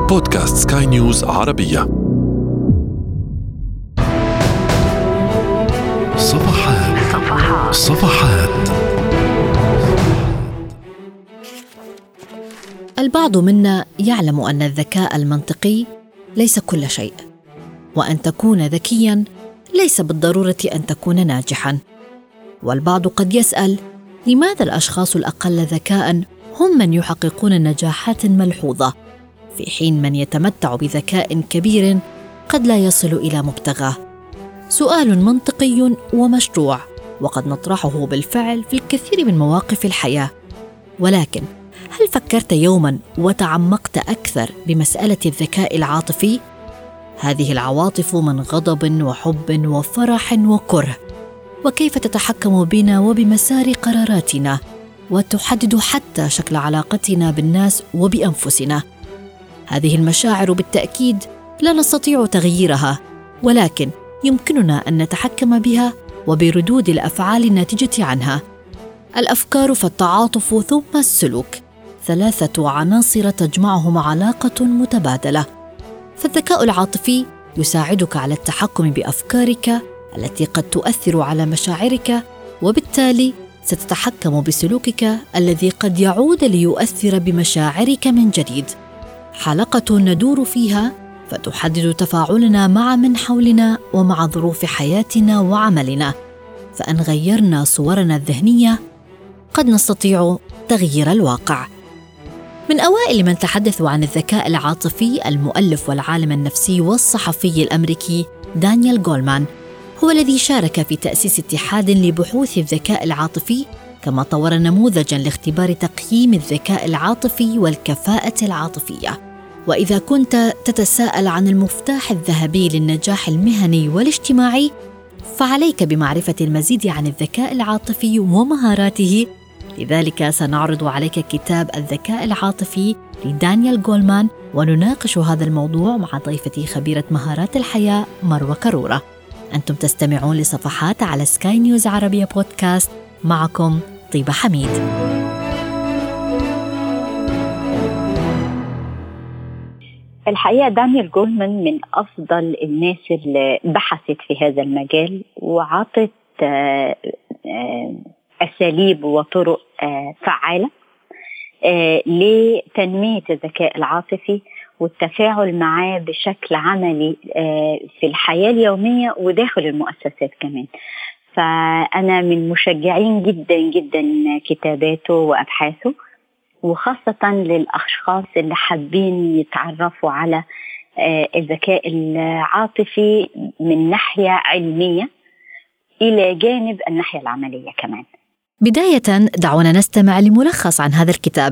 بودكاست سكاي نيوز عربية صفحات صفحات صفحات البعض منا يعلم ان الذكاء المنطقي ليس كل شيء وان تكون ذكيا ليس بالضروره ان تكون ناجحا والبعض قد يسال لماذا الاشخاص الاقل ذكاء هم من يحققون نجاحات ملحوظه في حين من يتمتع بذكاء كبير قد لا يصل الى مبتغاه سؤال منطقي ومشروع وقد نطرحه بالفعل في الكثير من مواقف الحياه ولكن هل فكرت يوما وتعمقت اكثر بمساله الذكاء العاطفي هذه العواطف من غضب وحب وفرح وكره وكيف تتحكم بنا وبمسار قراراتنا وتحدد حتى شكل علاقتنا بالناس وبانفسنا هذه المشاعر بالتاكيد لا نستطيع تغييرها ولكن يمكننا ان نتحكم بها وبردود الافعال الناتجه عنها الافكار فالتعاطف ثم السلوك ثلاثه عناصر تجمعهم علاقه متبادله فالذكاء العاطفي يساعدك على التحكم بافكارك التي قد تؤثر على مشاعرك وبالتالي ستتحكم بسلوكك الذي قد يعود ليؤثر بمشاعرك من جديد حلقه ندور فيها فتحدد تفاعلنا مع من حولنا ومع ظروف حياتنا وعملنا فان غيرنا صورنا الذهنيه قد نستطيع تغيير الواقع من اوائل من تحدثوا عن الذكاء العاطفي المؤلف والعالم النفسي والصحفي الامريكي دانيال جولمان هو الذي شارك في تاسيس اتحاد لبحوث الذكاء العاطفي كما طور نموذجا لاختبار تقييم الذكاء العاطفي والكفاءه العاطفيه واذا كنت تتساءل عن المفتاح الذهبي للنجاح المهني والاجتماعي فعليك بمعرفه المزيد عن الذكاء العاطفي ومهاراته لذلك سنعرض عليك كتاب الذكاء العاطفي لدانيال جولمان ونناقش هذا الموضوع مع ضيفتي خبيره مهارات الحياه مروه كروره انتم تستمعون لصفحات على سكاي نيوز عربيه بودكاست معكم طيبه حميد الحقيقه دانيال جولمان من افضل الناس اللي بحثت في هذا المجال وعطت آه، آه، اساليب وطرق آه، فعاله لتنميه الذكاء العاطفي والتفاعل معاه بشكل عملي في الحياه اليوميه وداخل المؤسسات كمان فانا من مشجعين جدا جدا كتاباته وابحاثه وخاصة للأشخاص اللي حابين يتعرفوا على آه، الذكاء العاطفي من ناحية علمية إلى جانب الناحية العملية كمان بداية دعونا نستمع لملخص عن هذا الكتاب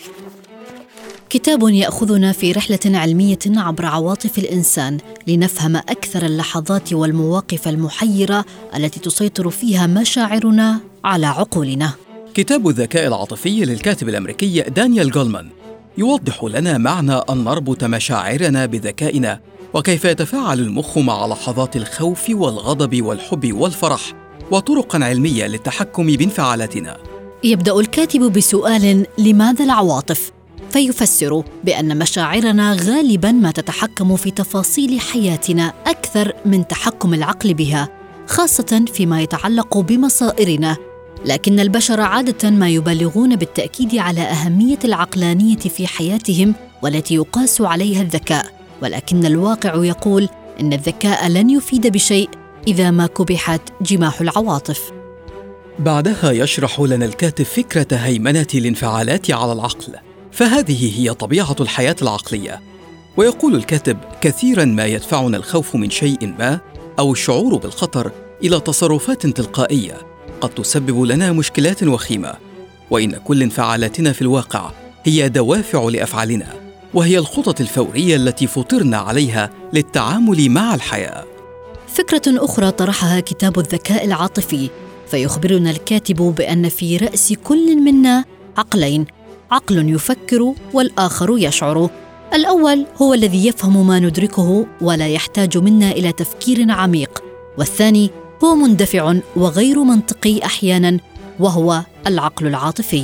كتاب ياخذنا في رحله علميه عبر عواطف الانسان لنفهم اكثر اللحظات والمواقف المحيره التي تسيطر فيها مشاعرنا على عقولنا كتاب الذكاء العاطفي للكاتب الامريكي دانيال جولمان يوضح لنا معنى ان نربط مشاعرنا بذكائنا وكيف يتفاعل المخ مع لحظات الخوف والغضب والحب والفرح وطرقا علميه للتحكم بانفعالاتنا يبدا الكاتب بسؤال لماذا العواطف فيفسر بان مشاعرنا غالبا ما تتحكم في تفاصيل حياتنا اكثر من تحكم العقل بها خاصه فيما يتعلق بمصائرنا لكن البشر عاده ما يبالغون بالتاكيد على اهميه العقلانيه في حياتهم والتي يقاس عليها الذكاء ولكن الواقع يقول ان الذكاء لن يفيد بشيء اذا ما كبحت جماح العواطف بعدها يشرح لنا الكاتب فكره هيمنه الانفعالات على العقل فهذه هي طبيعه الحياه العقليه ويقول الكاتب كثيرا ما يدفعنا الخوف من شيء ما او الشعور بالخطر الى تصرفات تلقائيه قد تسبب لنا مشكلات وخيمه وان كل انفعالاتنا في الواقع هي دوافع لافعالنا وهي الخطط الفوريه التي فطرنا عليها للتعامل مع الحياه فكره اخرى طرحها كتاب الذكاء العاطفي فيخبرنا الكاتب بان في راس كل منا عقلين عقل يفكر والاخر يشعر الاول هو الذي يفهم ما ندركه ولا يحتاج منا الى تفكير عميق والثاني هو مندفع وغير منطقي احيانا وهو العقل العاطفي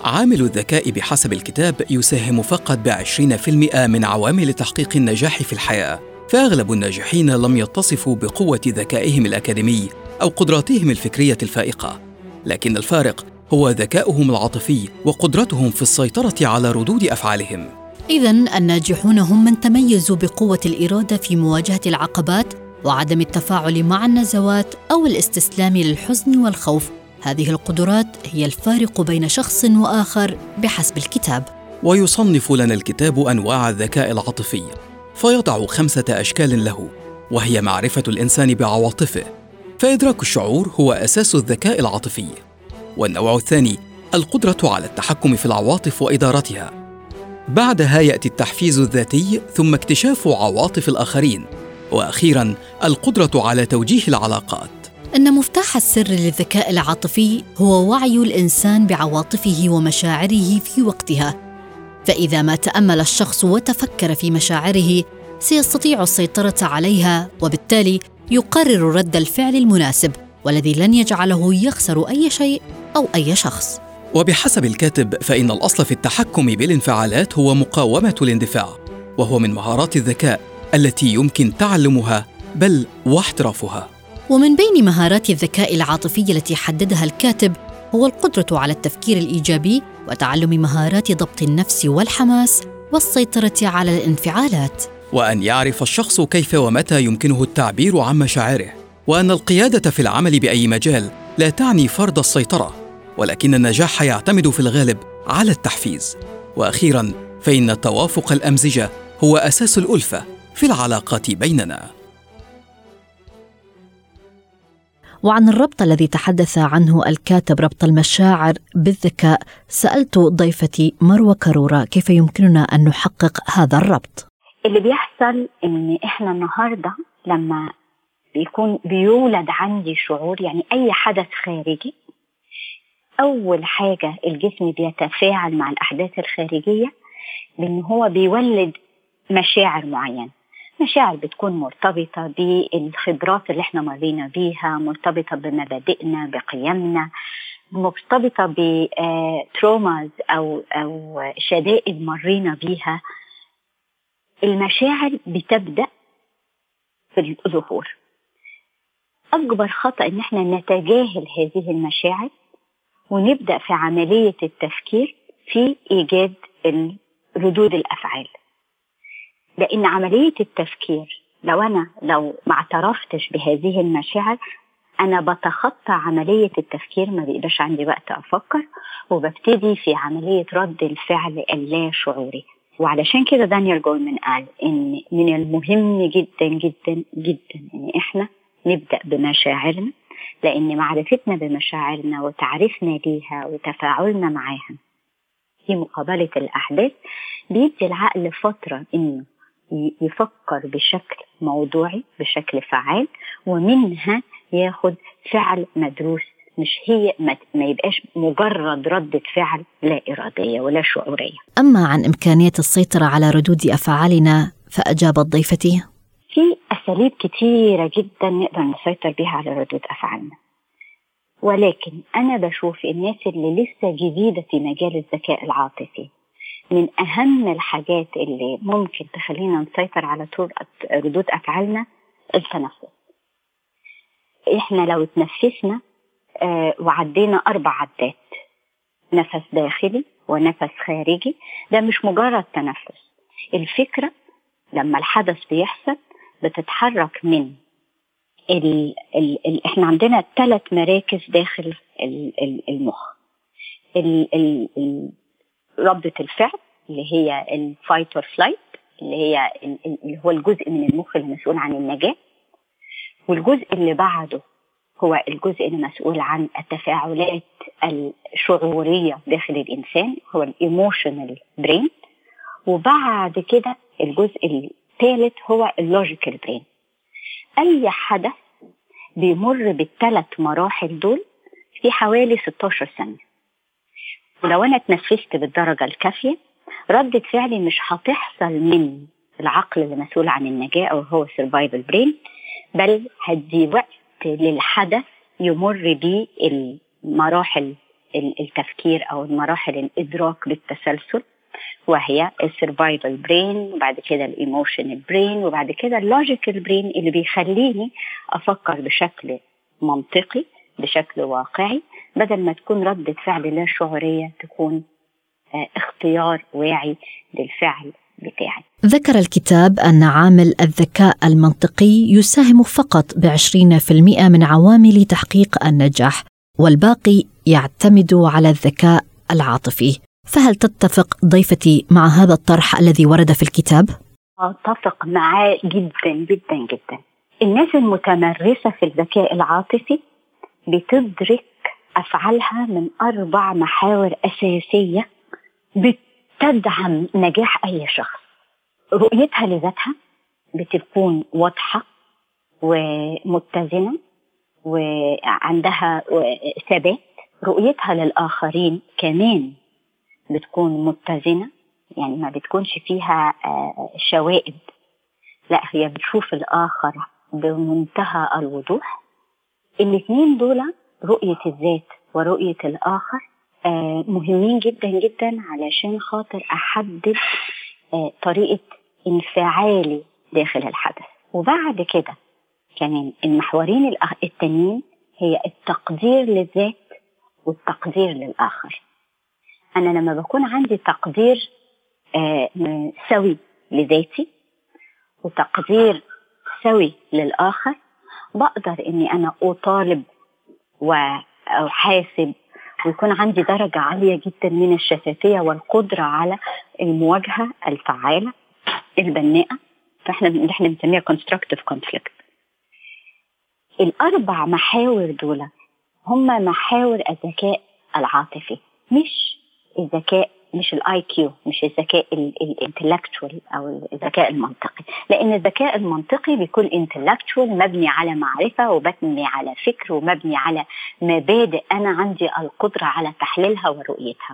عامل الذكاء بحسب الكتاب يساهم فقط بعشرين في المئة من عوامل تحقيق النجاح في الحياة فأغلب الناجحين لم يتصفوا بقوة ذكائهم الأكاديمي أو قدراتهم الفكرية الفائقة لكن الفارق هو ذكاؤهم العاطفي وقدرتهم في السيطرة على ردود أفعالهم إذا الناجحون هم من تميزوا بقوة الإرادة في مواجهة العقبات وعدم التفاعل مع النزوات أو الاستسلام للحزن والخوف هذه القدرات هي الفارق بين شخص واخر بحسب الكتاب ويصنف لنا الكتاب انواع الذكاء العاطفي فيضع خمسه اشكال له وهي معرفه الانسان بعواطفه فادراك الشعور هو اساس الذكاء العاطفي والنوع الثاني القدره على التحكم في العواطف وادارتها بعدها ياتي التحفيز الذاتي ثم اكتشاف عواطف الاخرين واخيرا القدره على توجيه العلاقات ان مفتاح السر للذكاء العاطفي هو وعي الانسان بعواطفه ومشاعره في وقتها فاذا ما تامل الشخص وتفكر في مشاعره سيستطيع السيطره عليها وبالتالي يقرر رد الفعل المناسب والذي لن يجعله يخسر اي شيء او اي شخص وبحسب الكاتب فان الاصل في التحكم بالانفعالات هو مقاومه الاندفاع وهو من مهارات الذكاء التي يمكن تعلمها بل واحترافها ومن بين مهارات الذكاء العاطفي التي حددها الكاتب هو القدرة على التفكير الإيجابي وتعلم مهارات ضبط النفس والحماس والسيطرة على الانفعالات. وأن يعرف الشخص كيف ومتى يمكنه التعبير عن مشاعره، وأن القيادة في العمل بأي مجال لا تعني فرض السيطرة، ولكن النجاح يعتمد في الغالب على التحفيز. وأخيرا فإن التوافق الأمزجة هو أساس الألفة في العلاقات بيننا. وعن الربط الذي تحدث عنه الكاتب ربط المشاعر بالذكاء سألت ضيفتي مروة كرورة كيف يمكننا أن نحقق هذا الربط اللي بيحصل إن إحنا النهاردة لما بيكون بيولد عندي شعور يعني أي حدث خارجي أول حاجة الجسم بيتفاعل مع الأحداث الخارجية بأن هو بيولد مشاعر معينة مشاعر بتكون مرتبطة بالخبرات اللي احنا مرينا بيها مرتبطة بمبادئنا بقيمنا مرتبطة بتروماز أو أو شدائد مرينا بيها المشاعر بتبدأ في الظهور أكبر خطأ إن احنا نتجاهل هذه المشاعر ونبدأ في عملية التفكير في إيجاد ردود الأفعال لان عمليه التفكير لو انا لو ما اعترفتش بهذه المشاعر انا بتخطى عمليه التفكير ما بيبقاش عندي وقت افكر وببتدي في عمليه رد الفعل اللا شعوري وعلشان كده دانيال جولمان قال ان من المهم جدا جدا جدا ان احنا نبدا بمشاعرنا لان معرفتنا بمشاعرنا وتعريفنا ليها وتفاعلنا معاها في مقابله الاحداث بيدي العقل فتره انه يفكر بشكل موضوعي بشكل فعال ومنها ياخد فعل مدروس مش هي ما يبقاش مجرد ردة فعل لا إرادية ولا شعورية أما عن إمكانية السيطرة على ردود أفعالنا فأجابت ضيفتي في أساليب كتيرة جدا نقدر نسيطر بها على ردود أفعالنا ولكن أنا بشوف الناس اللي لسه جديدة في مجال الذكاء العاطفي من أهم الحاجات اللي ممكن تخلينا نسيطر على ردود أفعالنا التنفس إحنا لو تنفسنا آه وعدينا أربع عدات نفس داخلي ونفس خارجي ده مش مجرد تنفس الفكرة لما الحدث بيحصل بتتحرك من ال ال ال احنا عندنا ثلاث مراكز داخل المخ ال ال ردة الفعل اللي هي الفايت اور فلايت اللي هي اللي هو الجزء من المخ المسؤول عن النجاة والجزء اللي بعده هو الجزء المسؤول عن التفاعلات الشعورية داخل الإنسان هو الإيموشنال برين وبعد كده الجزء الثالث هو اللوجيكال برين أي حدث بيمر بالثلاث مراحل دول في حوالي 16 ثانية ولو انا اتنفست بالدرجه الكافيه ردة فعلي مش هتحصل من العقل اللي مسؤول عن النجاة أو هو سرفايفل برين بل هدي وقت للحدث يمر بيه المراحل التفكير او مراحل الادراك بالتسلسل وهي السرفايفل برين وبعد كده الايموشنال برين وبعد كده اللوجيكال برين اللي بيخليني افكر بشكل منطقي بشكل واقعي بدل ما تكون ردة فعل لا شعورية تكون آه، اختيار واعي للفعل بتاعي ذكر الكتاب أن عامل الذكاء المنطقي يساهم فقط بعشرين في المئة من عوامل تحقيق النجاح والباقي يعتمد على الذكاء العاطفي فهل تتفق ضيفتي مع هذا الطرح الذي ورد في الكتاب؟ أتفق معاه جدا جدا جدا الناس المتمرسة في الذكاء العاطفي بتدرك أفعالها من أربع محاور أساسية بتدعم نجاح أي شخص رؤيتها لذاتها بتكون واضحة ومتزنة وعندها ثبات رؤيتها للآخرين كمان بتكون متزنة يعني ما بتكونش فيها آه، شوائب لا هي بتشوف الآخر بمنتهى الوضوح الاثنين دول رؤية الذات ورؤية الآخر آه، مهمين جدا جدا علشان خاطر أحدد آه، طريقة انفعالي داخل الحدث وبعد كده كمان المحورين التانيين هي التقدير للذات والتقدير للآخر أنا لما بكون عندي تقدير آه سوي لذاتي وتقدير سوي للآخر بقدر إني أنا أطالب وأحاسب ويكون عندي درجة عالية جدا من الشفافية والقدرة على المواجهة الفعالة البناءة فاحنا اللي احنا بنسميها constructive conflict الأربع محاور دول هم محاور الذكاء العاطفي مش الذكاء مش الاي كيو مش الذكاء الانتلكتوال او الذكاء المنطقي لان الذكاء المنطقي بيكون انتلكتوال مبني على معرفه ومبني على فكر ومبني على مبادئ انا عندي القدره على تحليلها ورؤيتها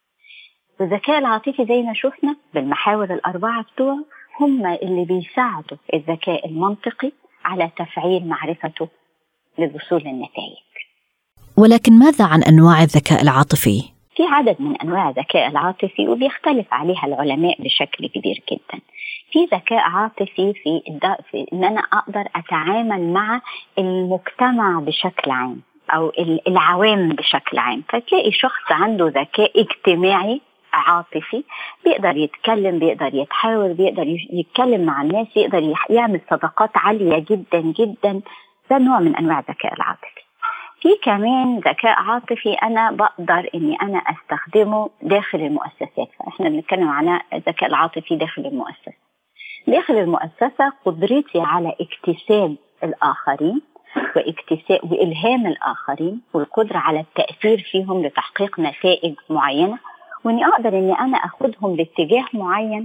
والذكاء العاطفي زي ما شفنا بالمحاور الاربعه بتوعه هم اللي بيساعدوا الذكاء المنطقي على تفعيل معرفته للوصول للنتائج ولكن ماذا عن انواع الذكاء العاطفي في عدد من انواع الذكاء العاطفي وبيختلف عليها العلماء بشكل كبير جدا في ذكاء عاطفي في, في ان انا اقدر اتعامل مع المجتمع بشكل عام او العوام بشكل عام فتلاقي شخص عنده ذكاء اجتماعي عاطفي بيقدر يتكلم بيقدر يتحاور بيقدر يتكلم مع الناس يقدر يعمل صداقات عاليه جدا جدا ده نوع من انواع الذكاء العاطفي في كمان ذكاء عاطفي انا بقدر اني انا استخدمه داخل المؤسسات فاحنا بنتكلم عن الذكاء العاطفي داخل المؤسسه داخل المؤسسه قدرتي على اكتساب الاخرين واكتساب والهام الاخرين والقدره على التاثير فيهم لتحقيق نتائج معينه واني اقدر اني انا اخدهم لاتجاه معين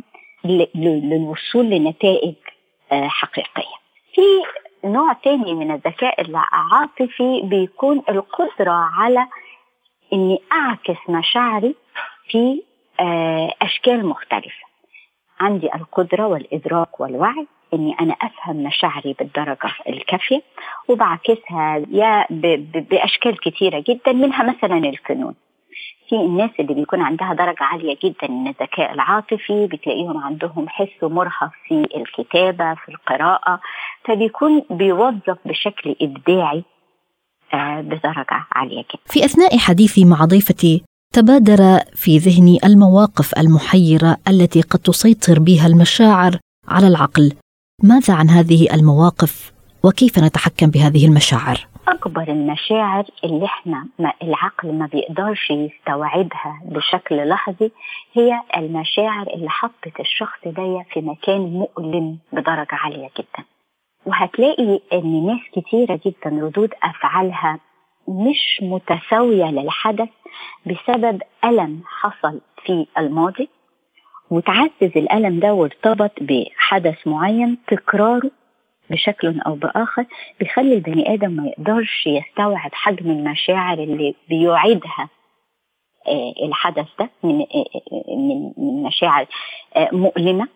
للوصول لنتائج آه، حقيقيه. في نوع تاني من الذكاء العاطفي بيكون القدرة على اني اعكس مشاعري في آه، اشكال مختلفة عندي القدرة والادراك والوعي اني انا افهم مشاعري بالدرجة الكافية وبعكسها يا باشكال كثيرة جدا منها مثلا الفنون في الناس اللي بيكون عندها درجة عالية جدا من الذكاء العاطفي بتلاقيهم عندهم حس مرهف في الكتابة في القراءة فبيكون بيوظف بشكل إبداعي آه، بدرجة عالية جدا في أثناء حديثي مع ضيفتي تبادر في ذهني المواقف المحيرة التي قد تسيطر بها المشاعر على العقل ماذا عن هذه المواقف وكيف نتحكم بهذه المشاعر؟ اكبر المشاعر اللي احنا ما العقل ما بيقدرش يستوعبها بشكل لحظي هي المشاعر اللي حطت الشخص ده في مكان مؤلم بدرجه عاليه جدا وهتلاقي ان ناس كتيره جدا ردود افعالها مش متساويه للحدث بسبب الم حصل في الماضي وتعزز الالم ده وارتبط بحدث معين تكراره بشكل او باخر بيخلي البني ادم ما يقدرش يستوعب حجم المشاعر اللي بيعيدها آه، الحدث ده من آه، آه، من مشاعر مؤلمه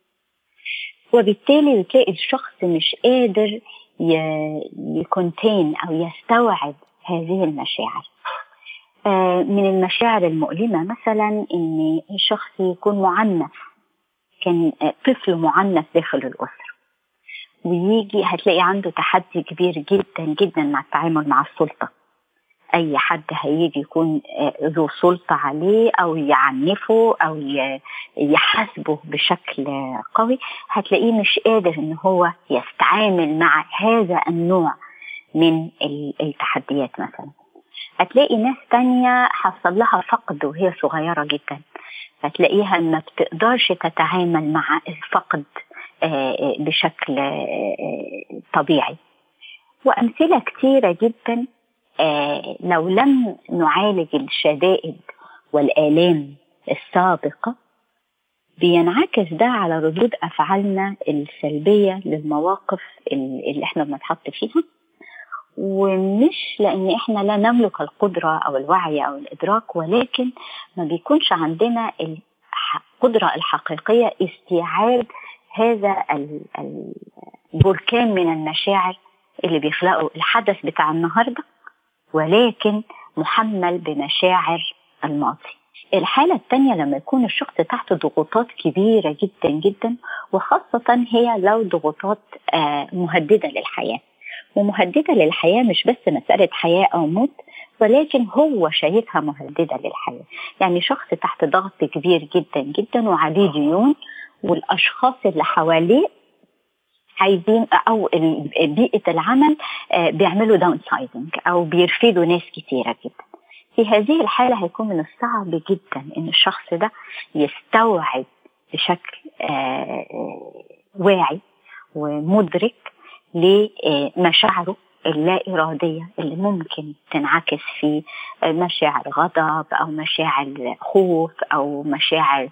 وبالتالي بتلاقي الشخص مش قادر يكونتين او يستوعب هذه المشاعر آه، من المشاعر المؤلمة مثلا إن شخص يكون معنف كان آه، طفل معنف داخل الأسرة ويجي هتلاقي عنده تحدي كبير جدا جدا مع التعامل مع السلطة أي حد هيجي يكون آه، ذو سلطة عليه أو يعنفه أو يحاسبه بشكل قوي هتلاقيه مش قادر إن هو يستعامل مع هذا النوع من التحديات مثلا هتلاقي ناس تانية حصل لها فقد وهي صغيرة جدا فتلاقيها ما بتقدرش تتعامل مع الفقد آه، آه، بشكل آه، طبيعي وأمثلة كثيرة جدا لو لم نعالج الشدائد والآلام السابقة بينعكس ده على ردود أفعالنا السلبية للمواقف اللي احنا بنتحط فيها ومش لان احنا لا نملك القدره او الوعي او الادراك ولكن ما بيكونش عندنا القدره الحقيقيه استيعاب هذا البركان من المشاعر اللي بيخلقه الحدث بتاع النهارده ولكن محمل بمشاعر الماضي الحالة الثانية لما يكون الشخص تحت ضغوطات كبيرة جدا جدا وخاصة هي لو ضغوطات آه، مهددة للحياة ومهددة للحياة مش بس مسألة حياة أو موت ولكن هو شايفها مهددة للحياة يعني شخص تحت ضغط كبير جدا جدا وعليه ديون والأشخاص اللي حواليه عايزين او بيئه العمل آه، بيعملوا داون سايزنج او بيرفدوا ناس كثيره جدا. في هذه الحاله هيكون من الصعب جدا ان الشخص ده يستوعب بشكل آه، آه، واعي ومدرك لمشاعره اللا إرادية اللي ممكن تنعكس في مشاعر غضب أو مشاعر خوف أو مشاعر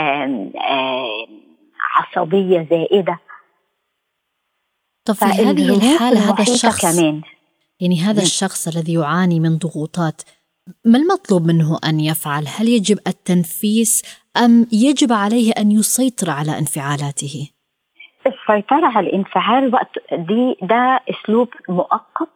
عصبية زائدة طب في هذه الحالة هذا الشخص كمان يعني هذا الشخص الذي يعاني من ضغوطات ما المطلوب منه أن يفعل؟ هل يجب التنفيس أم يجب عليه أن يسيطر على انفعالاته؟ السيطرة على الانفعال وقت دي ده أسلوب مؤقت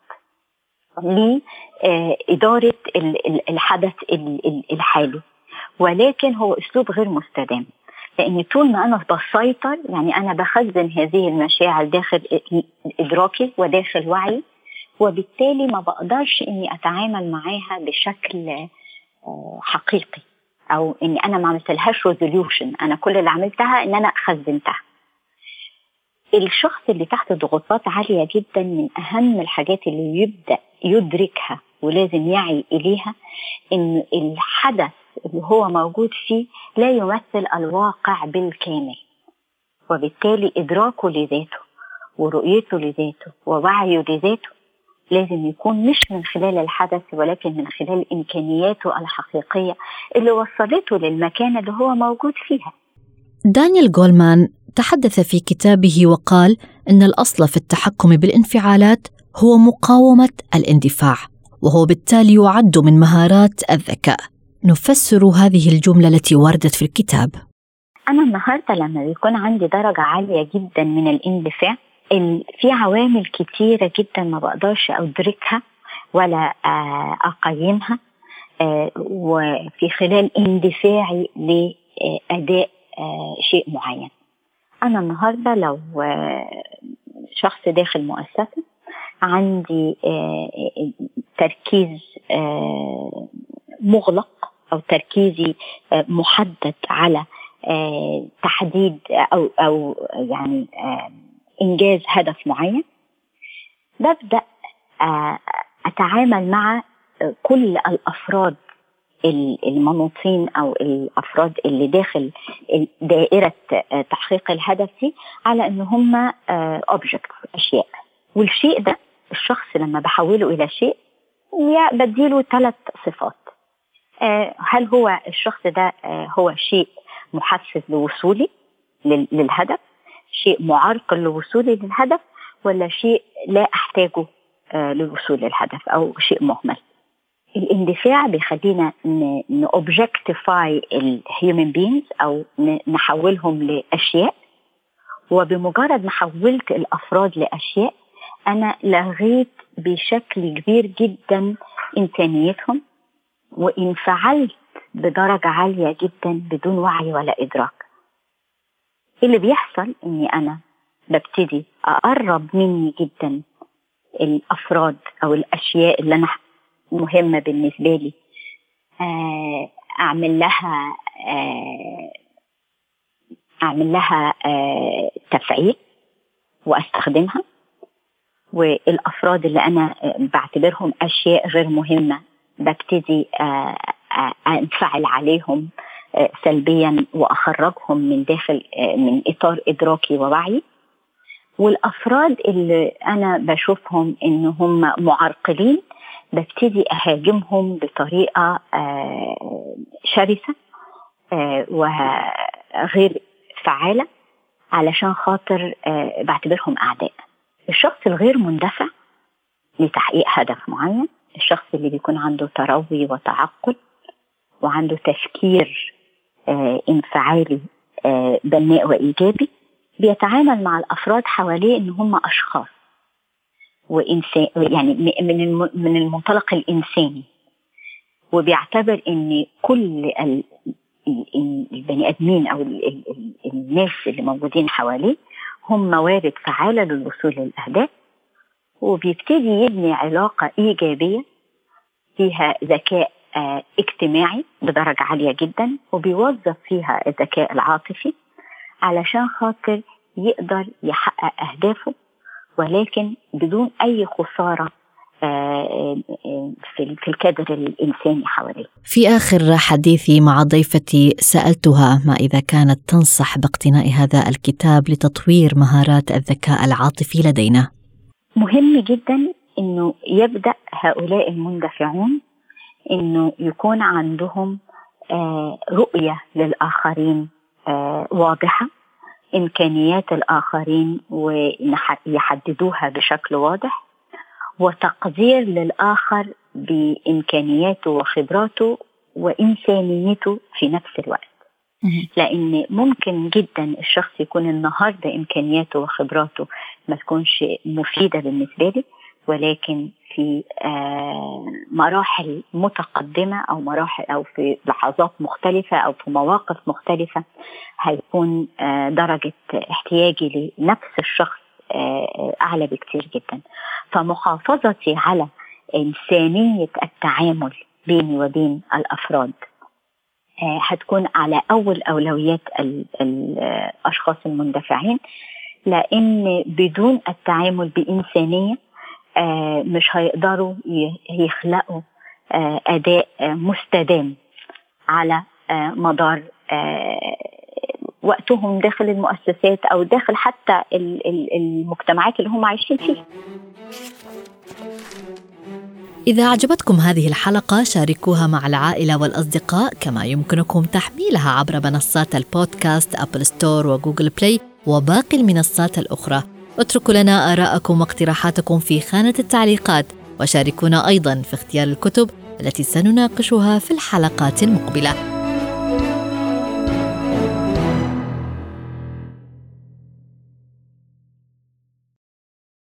لإدارة الحدث الحالي ولكن هو أسلوب غير مستدام لأن طول ما أنا بسيطر يعني أنا بخزن هذه المشاعر داخل إدراكي وداخل وعي وبالتالي ما بقدرش إني أتعامل معاها بشكل آه، حقيقي أو إني أنا ما عملتلهاش ريزوليوشن أنا كل اللي عملتها إن أنا خزنتها الشخص اللي تحت ضغوطات عالية جدا من أهم الحاجات اللي يبدأ يدركها ولازم يعي إليها إن الحدث اللي هو موجود فيه لا يمثل الواقع بالكامل وبالتالي إدراكه لذاته ورؤيته لذاته ووعيه لذاته لازم يكون مش من خلال الحدث ولكن من خلال إمكانياته الحقيقية اللي وصلته للمكان اللي هو موجود فيها دانيال جولمان تحدث في كتابه وقال ان الاصل في التحكم بالانفعالات هو مقاومه الاندفاع وهو بالتالي يعد من مهارات الذكاء نفسر هذه الجمله التي وردت في الكتاب انا النهارده لما بيكون عندي درجه عاليه جدا من الاندفاع في عوامل كتيره جدا ما بقدرش ادركها ولا آه، اقيمها آه، وفي خلال اندفاعي لاداء آه، شيء معين انا النهارده لو آه، شخص داخل مؤسسه عندي آه، تركيز مغلق او تركيزي محدد على تحديد او او يعني انجاز هدف معين ببدا اتعامل مع كل الافراد المنوطين او الافراد اللي داخل دائره تحقيق الهدف دي على ان هم اوبجكت اشياء والشيء ده الشخص لما بحوله الى شيء بديله ثلاث صفات آه، هل هو الشخص ده آه، هو شيء محفز لوصولي للهدف شيء معرقل لوصولي للهدف ولا شيء لا احتاجه آه، للوصول للهدف او شيء مهمل الاندفاع بيخلينا نوبجكتيفاي الهيومن بينز او نحولهم لاشياء وبمجرد ما حولت الافراد لاشياء انا لغيت بشكل كبير جدا انسانيتهم وانفعلت بدرجة عالية جدا بدون وعي ولا إدراك اللي بيحصل إني أنا ببتدي أقرب مني جدا الأفراد أو الأشياء اللي أنا مهمة بالنسبة لي آه، أعمل لها آه، أعمل لها آه، تفعيل وأستخدمها والأفراد اللي أنا بعتبرهم أشياء غير مهمة ببتدي انفعل عليهم آه، سلبيا واخرجهم من داخل آه، من اطار ادراكي ووعي والافراد اللي انا بشوفهم ان هم معرقلين ببتدي اهاجمهم بطريقه آه، شرسه وغير فعاله علشان خاطر بعتبرهم اعداء الشخص الغير مندفع لتحقيق هدف معين الشخص اللي بيكون عنده تروي وتعقل وعنده تفكير آه انفعالي آه بناء وايجابي بيتعامل مع الافراد حواليه ان هم اشخاص وانسان يعني من من المنطلق الانساني وبيعتبر ان كل البني ادمين او الناس اللي موجودين حواليه هم موارد فعاله للوصول للاهداف وبيبتدي يبني علاقه ايجابيه فيها ذكاء آه، اجتماعي بدرجة عالية جدا وبيوظف فيها الذكاء العاطفي علشان خاطر يقدر يحقق أهدافه ولكن بدون أي خسارة آه، آه، في الكادر الإنساني حواليه في آخر حديثي مع ضيفتي سألتها ما إذا كانت تنصح باقتناء هذا الكتاب لتطوير مهارات الذكاء العاطفي لدينا مهم جدا أنه يبدأ هؤلاء المندفعون انه يكون عندهم آه، رؤيه للاخرين آه، واضحه امكانيات الاخرين ويحددوها بشكل واضح وتقدير للاخر بامكانياته وخبراته وانسانيته في نفس الوقت لان ممكن جدا الشخص يكون النهارده امكانياته وخبراته ما تكونش مفيده بالنسبه لي ولكن في آه، مراحل متقدمة أو مراحل أو في لحظات مختلفة أو في مواقف مختلفة هيكون آه، درجة احتياجي لنفس الشخص آه، أعلى بكتير جدا فمحافظتي على إنسانية التعامل بيني وبين الأفراد هتكون على أول أولويات الأشخاص المندفعين لأن بدون التعامل بإنسانية آه، مش هيقدروا يخلقوا آه، اداء آه، مستدام على مدار وقتهم داخل المؤسسات او داخل حتى المجتمعات اللي هم عايشين فيها إذا أعجبتكم هذه الحلقة شاركوها مع العائلة والأصدقاء كما يمكنكم تحميلها عبر منصات البودكاست أبل ستور وجوجل بلاي وباقي المنصات الأخرى اتركوا لنا آراءكم واقتراحاتكم في خانة التعليقات وشاركونا أيضا في اختيار الكتب التي سنناقشها في الحلقات المقبله